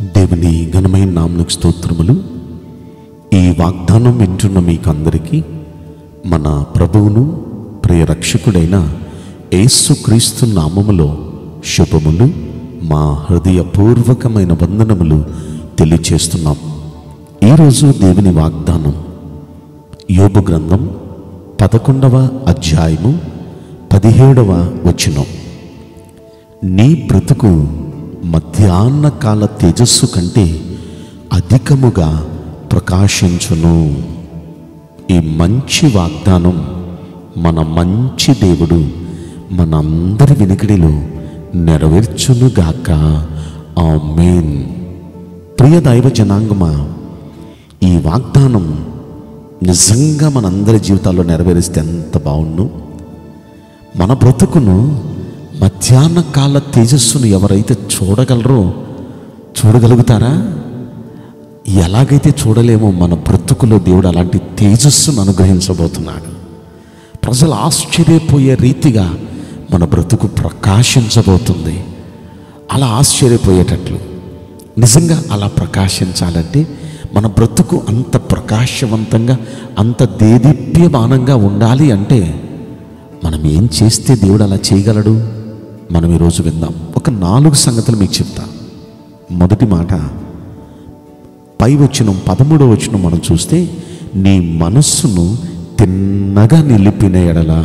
దేవుని ఘనమైన నామకు స్తోత్రములు ఈ వాగ్దానం వింటున్న మీకు అందరికీ మన ప్రభువును ప్రియ రక్షకుడైన యేసుక్రీస్తు నామములో శుభములు మా హృదయపూర్వకమైన వందనములు తెలియచేస్తున్నాం ఈరోజు దేవుని వాగ్దానం యోబు గ్రంథం పదకొండవ అధ్యాయము పదిహేడవ వచనం నీ బ్రతుకు మధ్యాహ్న కాల తేజస్సు కంటే అధికముగా ప్రకాశించును ఈ మంచి వాగ్దానం మన మంచి దేవుడు మనందరి వినికిడిలో నెరవేర్చునుగాక ఆమేన్ ప్రియ దైవ జనాంగమా ఈ వాగ్దానం నిజంగా మనందరి జీవితాల్లో నెరవేరిస్తే ఎంత బాగుండు మన బ్రతుకును మధ్యాహ్న కాల తేజస్సును ఎవరైతే చూడగలరో చూడగలుగుతారా ఎలాగైతే చూడలేమో మన బ్రతుకులో దేవుడు అలాంటి తేజస్సును అనుగ్రహించబోతున్నాడు ప్రజలు ఆశ్చర్యపోయే రీతిగా మన బ్రతుకు ప్రకాశించబోతుంది అలా ఆశ్చర్యపోయేటట్లు నిజంగా అలా ప్రకాశించాలంటే మన బ్రతుకు అంత ప్రకాశవంతంగా అంత దేదీప్యమానంగా ఉండాలి అంటే మనం ఏం చేస్తే దేవుడు అలా చేయగలడు మనం ఈరోజు విందాం ఒక నాలుగు సంగతులు మీకు చెప్తా మొదటి మాట పై వచనం పదమూడవ వచనం మనం చూస్తే నీ మనస్సును తిన్నగా నిలిపిన ఎడల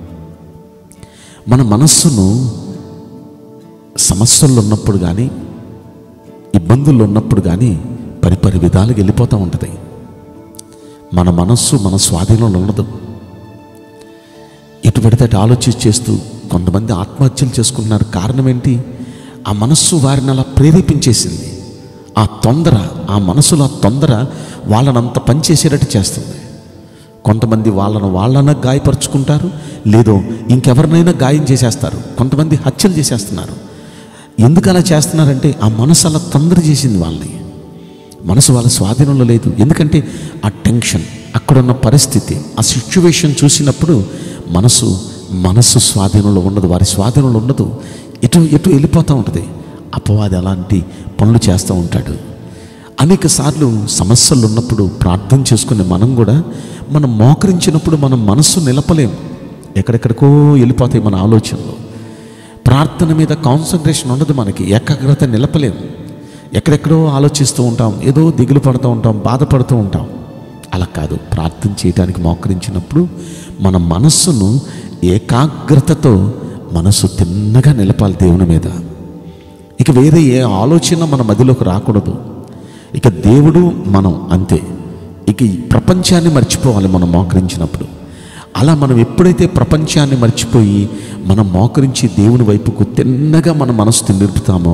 మన మనస్సును సమస్యల్లో ఉన్నప్పుడు కానీ ఇబ్బందుల్లో ఉన్నప్పుడు కానీ పరిపరి విధాలుగా వెళ్ళిపోతూ ఉంటుంది మన మనస్సు మన స్వాధీనంలో ఉండదు ఎటు పడితే అటు ఆలోచించి చేస్తూ కొంతమంది ఆత్మహత్యలు చేసుకుంటున్నారు కారణం ఏంటి ఆ మనస్సు వారిని అలా ప్రేరేపించేసింది ఆ తొందర ఆ మనసులో ఆ తొందర వాళ్ళని అంత పనిచేసేటట్టు చేస్తుంది కొంతమంది వాళ్ళను వాళ్ళన గాయపరుచుకుంటారు లేదో ఇంకెవరినైనా గాయం చేసేస్తారు కొంతమంది హత్యలు చేసేస్తున్నారు ఎందుకు అలా చేస్తున్నారంటే ఆ మనసు అలా తొందర చేసింది వాళ్ళని మనసు వాళ్ళ స్వాధీనంలో లేదు ఎందుకంటే ఆ టెన్షన్ అక్కడున్న పరిస్థితి ఆ సిచ్యువేషన్ చూసినప్పుడు మనసు మనస్సు స్వాధీనంలో ఉండదు వారి స్వాధీనంలో ఉండదు ఎటు ఎటు వెళ్ళిపోతూ ఉంటుంది అపవాది అలాంటి పనులు చేస్తూ ఉంటాడు అనేక సార్లు సమస్యలు ఉన్నప్పుడు ప్రార్థన చేసుకునే మనం కూడా మనం మోకరించినప్పుడు మన మనస్సు నిలపలేం ఎక్కడెక్కడికో వెళ్ళిపోతాయి మన ఆలోచనలు ప్రార్థన మీద కాన్సన్ట్రేషన్ ఉండదు మనకి ఏకాగ్రత నిలపలేం ఎక్కడెక్కడో ఆలోచిస్తూ ఉంటాం ఏదో దిగులు పడుతూ ఉంటాం బాధపడుతూ ఉంటాం అలా కాదు ప్రార్థన చేయడానికి మోకరించినప్పుడు మన మనస్సును ఏకాగ్రతతో మనస్సు తిన్నగా నిలపాలి దేవుని మీద ఇక వేరే ఏ ఆలోచన మన మదిలోకి రాకూడదు ఇక దేవుడు మనం అంతే ఇక ఈ ప్రపంచాన్ని మర్చిపోవాలి మనం మోకరించినప్పుడు అలా మనం ఎప్పుడైతే ప్రపంచాన్ని మర్చిపోయి మనం మోకరించి దేవుని వైపుకు తిన్నగా మన మనసు నిలుపుతామో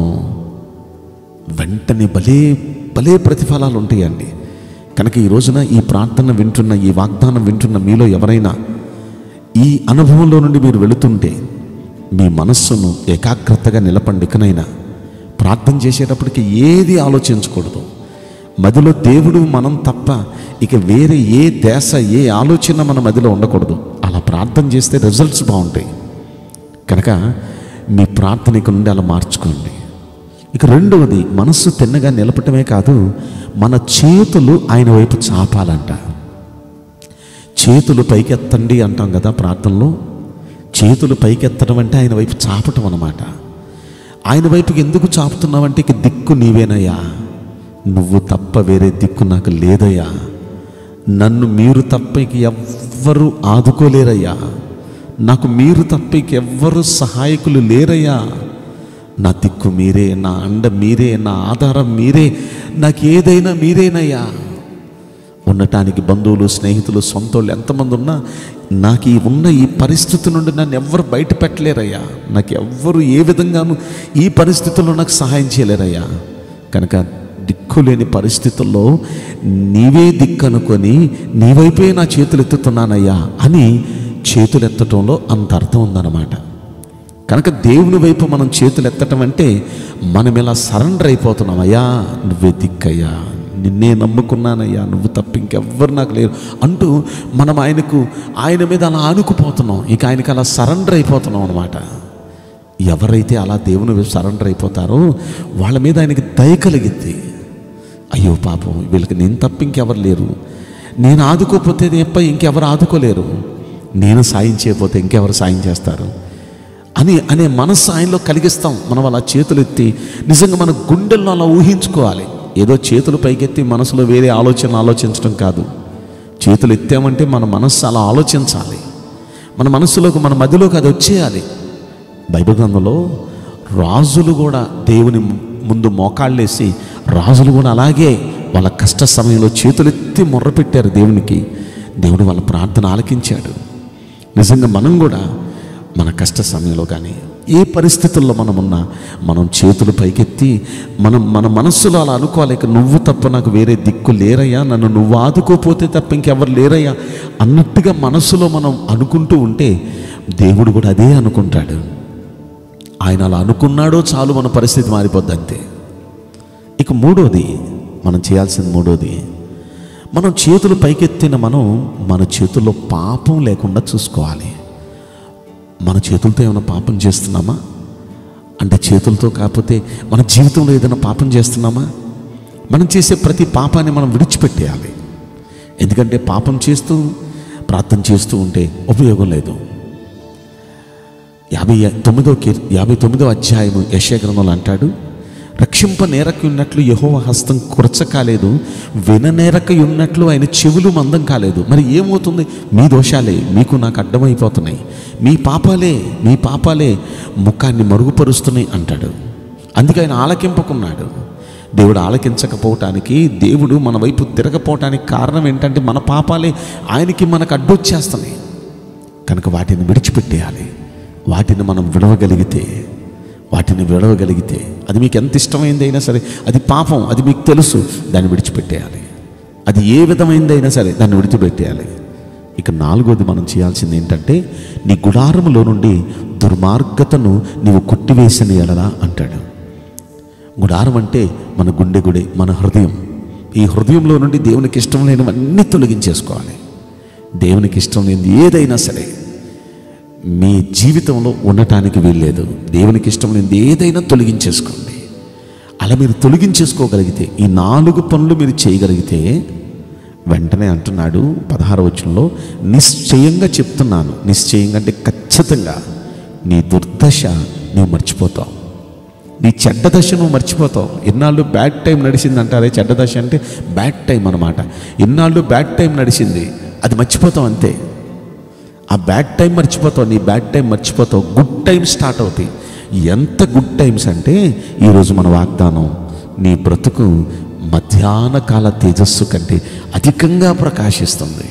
వెంటనే భలే భలే ప్రతిఫలాలు ఉంటాయండి కనుక ఈ రోజున ఈ ప్రార్థన వింటున్న ఈ వాగ్దానం వింటున్న మీలో ఎవరైనా ఈ అనుభవంలో నుండి మీరు వెళుతుంటే మీ మనస్సును ఏకాగ్రతగా నిలపండి ఇకనైనా ప్రార్థన చేసేటప్పటికి ఏది ఆలోచించకూడదు మదిలో దేవుడు మనం తప్ప ఇక వేరే ఏ దేశ ఏ ఆలోచన మన మదిలో ఉండకూడదు అలా ప్రార్థన చేస్తే రిజల్ట్స్ బాగుంటాయి కనుక మీ ప్రార్థన ఇక నుండి అలా మార్చుకోండి ఇక రెండవది మనస్సు తిన్నగా నిలపటమే కాదు మన చేతులు ఆయన వైపు చాపాలంట చేతులు పైకెత్తండి అంటాం కదా ప్రార్థనలో చేతులు పైకెత్తడం అంటే ఆయన వైపు చాపటం అన్నమాట ఆయన వైపుకి ఎందుకు చాపుతున్నావంటే ఇక దిక్కు నీవేనయ్యా నువ్వు తప్ప వేరే దిక్కు నాకు లేదయ్యా నన్ను మీరు తప్ప ఇక ఎవ్వరు ఆదుకోలేరయ్యా నాకు మీరు తప్ప ఇక ఎవ్వరు సహాయకులు లేరయ్యా నా దిక్కు మీరే నా అండ మీరే నా ఆధారం మీరే నాకు ఏదైనా మీరేనయ్యా ఉండటానికి బంధువులు స్నేహితులు సొంతోళ్ళు ఎంతమంది ఉన్నా నాకు ఈ ఉన్న ఈ పరిస్థితి నుండి నన్ను ఎవ్వరు బయట పెట్టలేరయ్యా నాకు ఎవ్వరు ఏ విధంగానూ ఈ పరిస్థితుల్లో నాకు సహాయం చేయలేరయ్యా కనుక దిక్కులేని పరిస్థితుల్లో నీవే దిక్కు అనుకొని నీ వైపే నా చేతులు ఎత్తుతున్నానయ్యా అని చేతులు ఎత్తటంలో అంత అర్థం ఉందన్నమాట కనుక దేవుని వైపు మనం చేతులు ఎత్తటం అంటే మనం ఇలా సరెండర్ అయిపోతున్నాం అయ్యా నువ్వే దిక్కయ్యా నిన్నే నమ్ముకున్నానయ్యా నువ్వు తప్ప ఇంకెవ్వరు నాకు లేరు అంటూ మనం ఆయనకు ఆయన మీద అలా ఆనుకుపోతున్నాం ఇక ఆయనకి అలా సరెండర్ అయిపోతున్నాం అనమాట ఎవరైతే అలా దేవుని వైపు సరెండర్ అయిపోతారో వాళ్ళ మీద ఆయనకి దయ కలిగిద్ది అయ్యో పాపం వీళ్ళకి నేను తప్ప ఇంకెవరు లేరు నేను ఆదుకోకపోతే తప్ప ఇంకెవరు ఆదుకోలేరు నేను సాయం చేయకపోతే ఇంకెవరు సాయం చేస్తారు అని అనే మనస్సు ఆయనలో కలిగిస్తాం మనం అలా చేతులు ఎత్తి నిజంగా మన గుండెల్లో అలా ఊహించుకోవాలి ఏదో చేతులు పైకెత్తి మనసులో వేరే ఆలోచన ఆలోచించడం కాదు చేతులు ఎత్తామంటే మన మనస్సు అలా ఆలోచించాలి మన మనస్సులోకి మన మధ్యలోకి అది వచ్చేయాలి బైబిల్ గ్రంథంలో రాజులు కూడా దేవుని ముందు మోకాళ్ళేసి రాజులు కూడా అలాగే వాళ్ళ కష్ట సమయంలో చేతులెత్తి మొర్ర పెట్టారు దేవునికి దేవుడు వాళ్ళ ప్రార్థన ఆలకించాడు నిజంగా మనం కూడా మన కష్ట సమయంలో కానీ ఏ పరిస్థితుల్లో మనం ఉన్నా మనం చేతులు పైకెత్తి మనం మన మనస్సులో అలా అనుకోవాలి ఇక నువ్వు తప్ప నాకు వేరే దిక్కు లేరయ్యా నన్ను నువ్వు ఆదుకోపోతే తప్ప ఇంకెవరు లేరయ్యా అన్నట్టుగా మనస్సులో మనం అనుకుంటూ ఉంటే దేవుడు కూడా అదే అనుకుంటాడు ఆయన అలా అనుకున్నాడో చాలు మన పరిస్థితి మారిపోద్ది అంతే ఇక మూడోది మనం చేయాల్సిన మూడోది మనం చేతులు పైకెత్తిన మనం మన చేతుల్లో పాపం లేకుండా చూసుకోవాలి మన చేతులతో ఏమైనా పాపం చేస్తున్నామా అంటే చేతులతో కాకపోతే మన జీవితంలో ఏదైనా పాపం చేస్తున్నామా మనం చేసే ప్రతి పాపాన్ని మనం విడిచిపెట్టేయాలి ఎందుకంటే పాపం చేస్తూ ప్రార్థన చేస్తూ ఉంటే ఉపయోగం లేదు యాభై తొమ్మిదో కీర్ యాభై తొమ్మిదో అధ్యాయము యశగ్రంథంలో అంటాడు రక్షింప నేరక ఉన్నట్లు యహోవ హస్తం కురచ కాలేదు విన నేరక ఉన్నట్లు ఆయన చెవులు మందం కాలేదు మరి ఏమవుతుంది మీ దోషాలే మీకు నాకు అడ్డమైపోతున్నాయి మీ పాపాలే మీ పాపాలే ముఖాన్ని మరుగుపరుస్తున్నాయి అంటాడు అందుకే ఆయన ఆలకింపకున్నాడు దేవుడు ఆలకించకపోవటానికి దేవుడు మన వైపు తిరగపోవటానికి కారణం ఏంటంటే మన పాపాలే ఆయనకి మనకు అడ్డొచ్చేస్తున్నాయి కనుక వాటిని విడిచిపెట్టేయాలి వాటిని మనం విడవగలిగితే వాటిని విడవగలిగితే అది మీకు ఎంత ఇష్టమైంది అయినా సరే అది పాపం అది మీకు తెలుసు దాన్ని విడిచిపెట్టేయాలి అది ఏ విధమైందైనా సరే దాన్ని విడిచిపెట్టేయాలి ఇక నాలుగోది మనం చేయాల్సింది ఏంటంటే నీ గుడారములో నుండి దుర్మార్గతను నీవు కొట్టివేసిన ఎడలా అంటాడు గుడారం అంటే మన గుండె గుడి మన హృదయం ఈ హృదయంలో నుండి దేవునికి ఇష్టం లేనివన్నీ తొలగించేసుకోవాలి దేవునికి ఇష్టం లేనిది ఏదైనా సరే మీ జీవితంలో ఉండటానికి వీల్లేదు దేవునికి ఇష్టం లేనిది ఏదైనా తొలగించేసుకోండి అలా మీరు తొలగించేసుకోగలిగితే ఈ నాలుగు పనులు మీరు చేయగలిగితే వెంటనే అంటున్నాడు పదహార వచనంలో నిశ్చయంగా చెప్తున్నాను నిశ్చయంగా అంటే ఖచ్చితంగా నీ దుర్దశ నువ్వు మర్చిపోతావు నీ చెడ్డ దశ నువ్వు మర్చిపోతావు ఇన్నాళ్ళు బ్యాడ్ టైం నడిచింది అంటారే చెడ్డ దశ అంటే బ్యాడ్ టైం అనమాట ఇన్నాళ్ళు బ్యాడ్ టైం నడిచింది అది మర్చిపోతావు అంతే ఆ బ్యాడ్ టైం మర్చిపోతావు నీ బ్యాడ్ టైం మర్చిపోతావు గుడ్ టైం స్టార్ట్ అవుతాయి ఎంత గుడ్ టైమ్స్ అంటే ఈరోజు మన వాగ్దానం నీ బ్రతుకు మధ్యాహ్న కాల తేజస్సు కంటే అధికంగా ప్రకాశిస్తుంది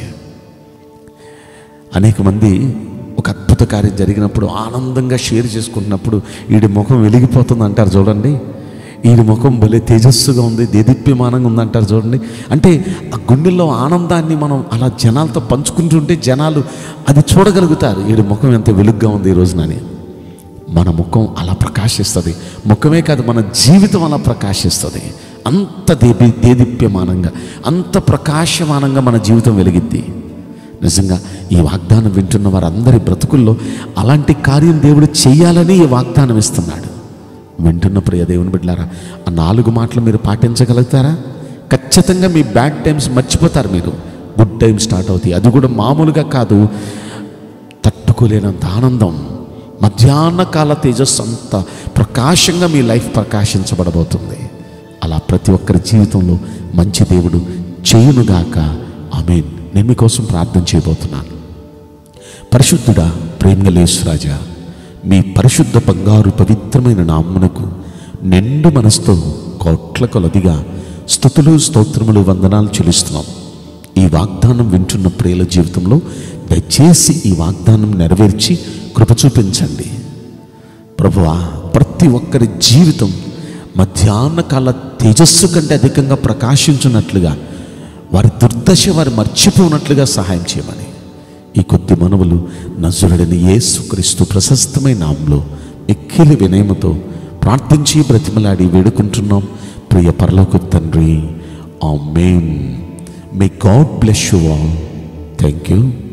అనేక మంది ఒక అద్భుత కార్యం జరిగినప్పుడు ఆనందంగా షేర్ చేసుకుంటున్నప్పుడు వీడి ముఖం వెలిగిపోతుంది అంటారు చూడండి వీడి ముఖం భలే తేజస్సుగా ఉంది దేదీప్యమానంగా ఉందంటారు చూడండి అంటే ఆ గుండెల్లో ఆనందాన్ని మనం అలా జనాలతో పంచుకుంటుంటే జనాలు అది చూడగలుగుతారు వీడి ముఖం ఎంత వెలుగ్గా ఉంది ఈ రోజునని మన ముఖం అలా ప్రకాశిస్తుంది ముఖమే కాదు మన జీవితం అలా ప్రకాశిస్తుంది అంత దేవి దేదీప్యమానంగా అంత ప్రకాశమానంగా మన జీవితం వెలిగిద్ది నిజంగా ఈ వాగ్దానం వింటున్న వారందరి బ్రతుకుల్లో అలాంటి కార్యం దేవుడు చెయ్యాలని ఈ వాగ్దానం ఇస్తున్నాడు వింటున్న ప్రియ దేవుని బిడ్డారా ఆ నాలుగు మాటలు మీరు పాటించగలుగుతారా ఖచ్చితంగా మీ బ్యాడ్ టైమ్స్ మర్చిపోతారు మీరు గుడ్ టైం స్టార్ట్ అవుతాయి అది కూడా మామూలుగా కాదు తట్టుకోలేనంత ఆనందం మధ్యాహ్న కాల తేజస్సు అంత ప్రకాశంగా మీ లైఫ్ ప్రకాశించబడబోతుంది అలా ప్రతి ఒక్కరి జీవితంలో మంచి దేవుడు చేయునుగాక ఆమెన్ నేను మీకోసం ప్రార్థన చేయబోతున్నాను పరిశుద్ధుడా ప్రేమలేశ్వరాజా మీ పరిశుద్ధ బంగారు పవిత్రమైన నామ్మునకు నిండు మనసుతో కోట్ల కొలదిగా స్థుతులు స్తోత్రములు వందనాలు చెల్లిస్తున్నాం ఈ వాగ్దానం వింటున్న ప్రియుల జీవితంలో దయచేసి ఈ వాగ్దానం నెరవేర్చి కృప చూపించండి ప్రభువా ప్రతి ఒక్కరి జీవితం మధ్యాహ్న కాల తేజస్సు కంటే అధికంగా ప్రకాశించున్నట్లుగా వారి దుర్దశ వారు మర్చిపోనట్లుగా సహాయం చేయమని ఈ కొద్ది మనవులు నజరుడని యేసుక్రీస్తు ప్రశస్తమైన నామంలో ఎక్కిలి వినయముతో ప్రార్థించి బ్రతిమలాడి వేడుకుంటున్నాం ప్రియ పరలోక తండ్రి amen may God bless you all thank you